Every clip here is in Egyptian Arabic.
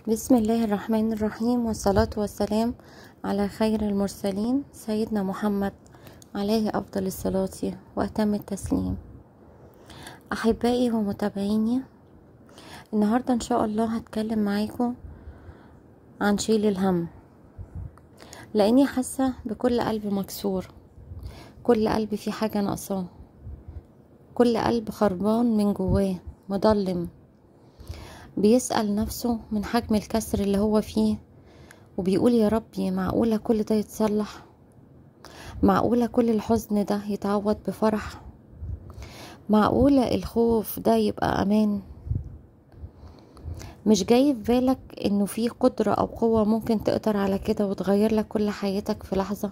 بسم الله الرحمن الرحيم والصلاة والسلام على خير المرسلين سيدنا محمد عليه أفضل الصلاة وأتم التسليم أحبائي ومتابعيني النهاردة إن شاء الله هتكلم معاكم عن شيل الهم لأني حاسة بكل قلب مكسور كل قلب فيه حاجة ناقصاه كل قلب خربان من جواه مضلم بيسأل نفسه من حجم الكسر اللي هو فيه وبيقول يا ربي معقولة كل ده يتصلح معقولة كل الحزن ده يتعوض بفرح معقولة الخوف ده يبقى أمان مش جاي في بالك انه في قدرة او قوة ممكن تقدر على كده وتغير لك كل حياتك في لحظة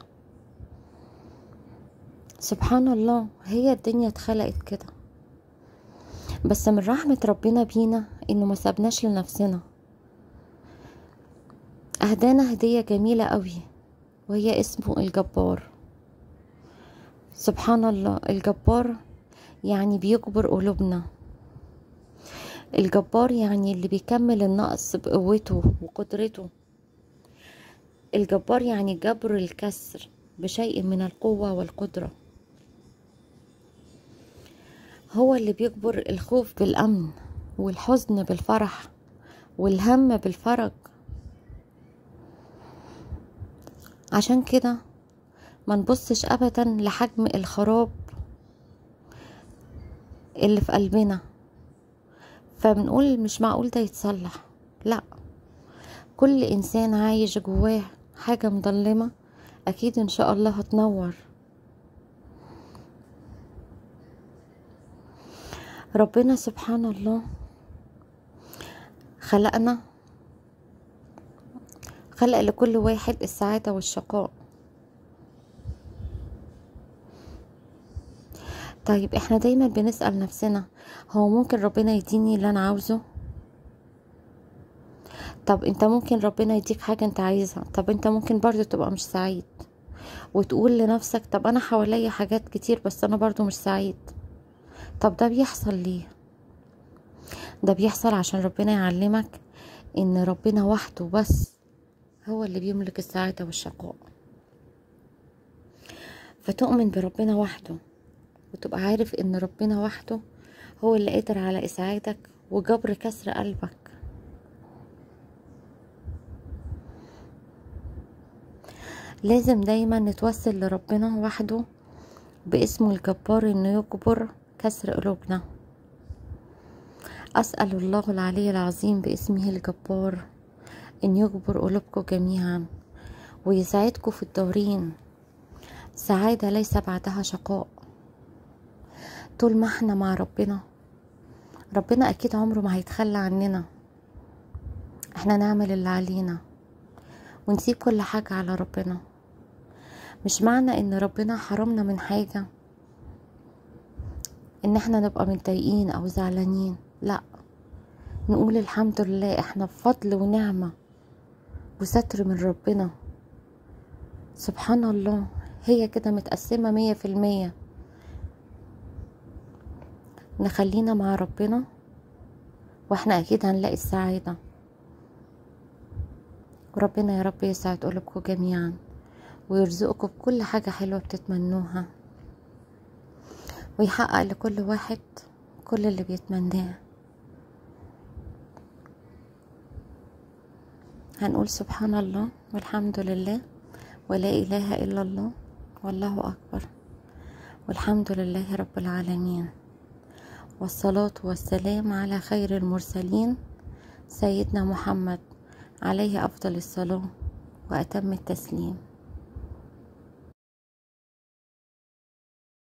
سبحان الله هي الدنيا اتخلقت كده بس من رحمة ربنا بينا انه ما سابناش لنفسنا اهدانا هدية جميلة قوي وهي اسمه الجبار سبحان الله الجبار يعني بيجبر قلوبنا الجبار يعني اللي بيكمل النقص بقوته وقدرته الجبار يعني جبر الكسر بشيء من القوة والقدرة هو اللي بيجبر الخوف بالأمن والحزن بالفرح والهم بالفرج عشان كده ما نبصش أبدا لحجم الخراب اللي في قلبنا فبنقول مش معقول ده يتصلح لا كل انسان عايش جواه حاجه مظلمه اكيد ان شاء الله هتنور ربنا سبحان الله خلقنا خلق لكل واحد السعاده والشقاء طيب احنا دايما بنسأل نفسنا هو ممكن ربنا يديني اللي انا عاوزه طب انت ممكن ربنا يديك حاجة انت عايزها طب انت ممكن برضو تبقى مش سعيد وتقول لنفسك طب انا حواليا حاجات كتير بس انا برضو مش سعيد طب ده بيحصل ليه ده بيحصل عشان ربنا يعلمك ان ربنا وحده بس هو اللي بيملك السعادة والشقاء فتؤمن بربنا وحده وتبقى عارف ان ربنا وحده هو اللي قادر على اسعادك وجبر كسر قلبك لازم دايما نتوسل لربنا وحده باسمه الجبار انه يجبر كسر قلوبنا اسال الله العلي العظيم باسمه الجبار ان يجبر قلوبكم جميعا ويسعدكم في الدورين سعاده ليس بعدها شقاء طول ما احنا مع ربنا ربنا اكيد عمره ما هيتخلى عننا احنا نعمل اللي علينا ونسيب كل حاجة على ربنا مش معنى ان ربنا حرمنا من حاجة ان احنا نبقى متضايقين او زعلانين لا نقول الحمد لله احنا بفضل ونعمة وستر من ربنا سبحان الله هي كده متقسمة مية في المية نخلينا مع ربنا واحنا اكيد هنلاقي السعادة وربنا يا رب يسعد قلوبكم جميعا ويرزقكم بكل حاجة حلوة بتتمنوها ويحقق لكل واحد كل اللي بيتمناه هنقول سبحان الله والحمد لله ولا إله إلا الله والله أكبر والحمد لله رب العالمين والصلاة والسلام على خير المرسلين سيدنا محمد عليه أفضل الصلاة وأتم التسليم